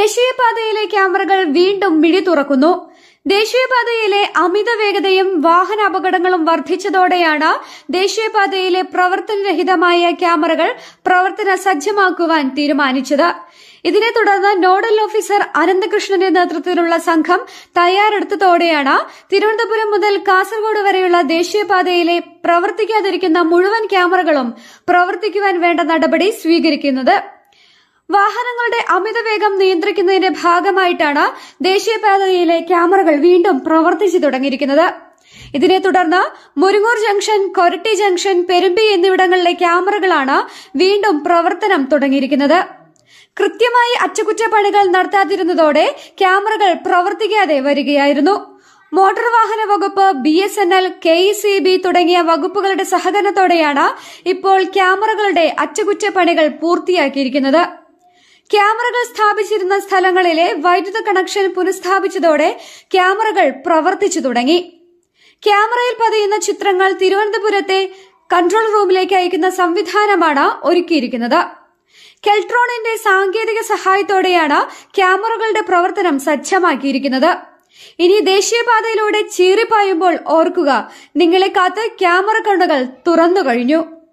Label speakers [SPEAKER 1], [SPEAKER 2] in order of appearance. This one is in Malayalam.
[SPEAKER 1] ദേശീയപാതയിലെ ക്യാമറകൾ വീണ്ടും മിഴി തുറക്കുന്നു ദേശീയപാതയിലെ അമിത വേഗതയും വാഹന അപകടങ്ങളും വർദ്ധിച്ചതോടെയാണ് ദേശീയപാതയിലെ പ്രവർത്തനരഹിതമായ ക്യാമറകൾ പ്രവർത്തന സജ്ജമാക്കുവാൻ തീരുമാനിച്ചത് ഇതിനെ തുടർന്ന് നോഡൽ ഓഫീസർ അനന്തകൃഷ്ണന്റെ നേതൃത്വത്തിലുള്ള സംഘം തയ്യാറെടുത്തതോടെയാണ് തിരുവനന്തപുരം മുതൽ കാസർഗോഡ് വരെയുള്ള ദേശീയപാതയിലെ പ്രവർത്തിക്കാതിരിക്കുന്ന മുഴുവൻ ക്യാമറകളും പ്രവർത്തിക്കുവാൻ വേണ്ട നടപടി സ്വീകരിക്കുന്നത് വാഹനങ്ങളുടെ അമിതവേഗം നിയന്ത്രിക്കുന്നതിന്റെ ഭാഗമായിട്ടാണ് ദേശീയപാതയിലെ ക്യാമറകൾ വീണ്ടും പ്രവർത്തിച്ചു തുടങ്ങിയിരിക്കുന്നത് ഇതിനെ തുടർന്ന് മുരുങ്ങൂർ ജംഗ്ഷൻ കൊരട്ടി ജംഗ്ഷൻ പെരുമ്പി എന്നിവിടങ്ങളിലെ ക്യാമറകളാണ് വീണ്ടും പ്രവർത്തനം തുടങ്ങിയിരിക്കുന്നത് കൃത്യമായി അറ്റകുറ്റപ്പണികൾ നടത്താതിരുന്നതോടെ ക്യാമറകൾ പ്രവർത്തിക്കാതെ വരികയായിരുന്നു മോട്ടോർ വാഹന വകുപ്പ് B S N L K E C B തുടങ്ങിയ വകുപ്പുകളുടെ സഹകരണത്തോടെയാണ് ഇപ്പോൾ ക്യാമറകളുടെ അറ്റകുറ്റപ്പണികൾ പൂർത്തിയാക്കിയിരിക്കുന്നത് ക്യാമറകൾ സ്ഥാപിച്ചിരുന്ന സ്ഥലങ്ങളിലെ വൈദ്യുത കണക്ഷൻ പുനഃസ്ഥാപിച്ചതോടെ ക്യാമറകൾ പ്രവർത്തിച്ചു തുടങ്ങി ക്യാമറയിൽ പതിയുന്ന ചിത്രങ്ങൾ തിരുവനന്തപുരത്തെ കൺട്രോൾ റൂമിലേക്ക് അയക്കുന്ന സംവിധാനമാണ് ഒരുക്കിയിരിക്കുന്നത് കെൽട്രോണിന്റെ സാങ്കേതിക സഹായത്തോടെയാണ് ക്യാമറകളുടെ പ്രവർത്തനം സജ്ജമാക്കിയിരിക്കുന്നത് ഇനി ദേശീയപാതയിലൂടെ ചീറിപ്പായുമ്പോൾ ഓർക്കുക നിങ്ങളെ കാത്ത് ക്യാമറ കണ്ണുകൾ തുറന്നു കഴിഞ്ഞു